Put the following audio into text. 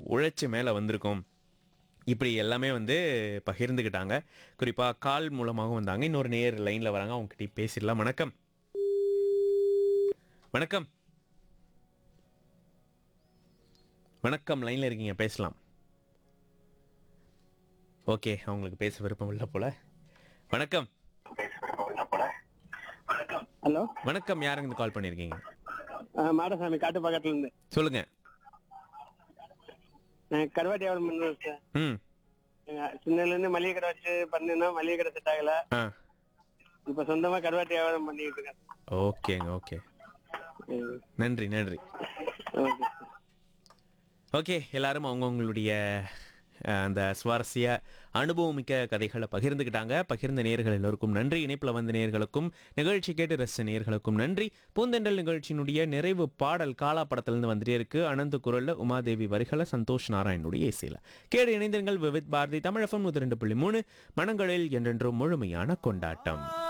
உழைச்சி மேலே வந்திருக்கோம் இப்படி எல்லாமே வந்து பகிர்ந்துக்கிட்டாங்க குறிப்பாக கால் மூலமாகவும் வந்தாங்க இன்னொரு நேர் லைனில் வராங்க அவங்க கிட்ட பேசிடலாம் வணக்கம் வணக்கம் வணக்கம் லைனில் இருக்கீங்க பேசலாம் ஓகே அவங்களுக்கு பேச விருப்பம் இல்லை போல வணக்கம் ஹலோ வணக்கம் யாருங்க கால் பண்ணியிருக்கீங்க மாடசாமி காட்டு பக்கத்துல இருந்து சொல்லுங்க நான் கருவாட்டி வியாபாரம் பண்ணுறேன் சார் ம் எங்க சின்னதுல இருந்து மளிகை கடை வச்சு பண்ணினா மளிகை கடை செட் ஆகல ஆ இப்ப சொந்தமா கருவாட்டி வியாபாரம் பண்ணிட்டு இருக்கேன் ஓகேங்க ஓகே ம், நன்றி நன்றி ஓகே சார். ஓகே எல்லாரும் அவங்கவுங்களுடைய அஹ், அந்த சுவாரஸ்ய அனுபவமிக்க கதைகளை பகிர்ந்துக்கிட்டாங்க பகிர்ந்த நேர்கள் எல்லோருக்கும் நன்றி இணைப்பில் வந்த நேர்களுக்கும் நிகழ்ச்சி கேட்டு ரசித்த நேர்களுக்கும் நன்றி பூந்தெண்டல் நிகழ்ச்சியினுடைய நிறைவு பாடல் காலா படத்திலிருந்து வந்துட்டே இருக்கு அனந்த குரல்ல உமாதேவி வரிகளை சந்தோஷ் நாராயணுடைய இசையில் கேடு இணைந்திருங்கள் விவித் பாரதி தமிழகம் நூற்றி ரெண்டு புள்ளி மூணு மனங்களில் என்றென்றும் முழுமையான கொண்டாட்டம்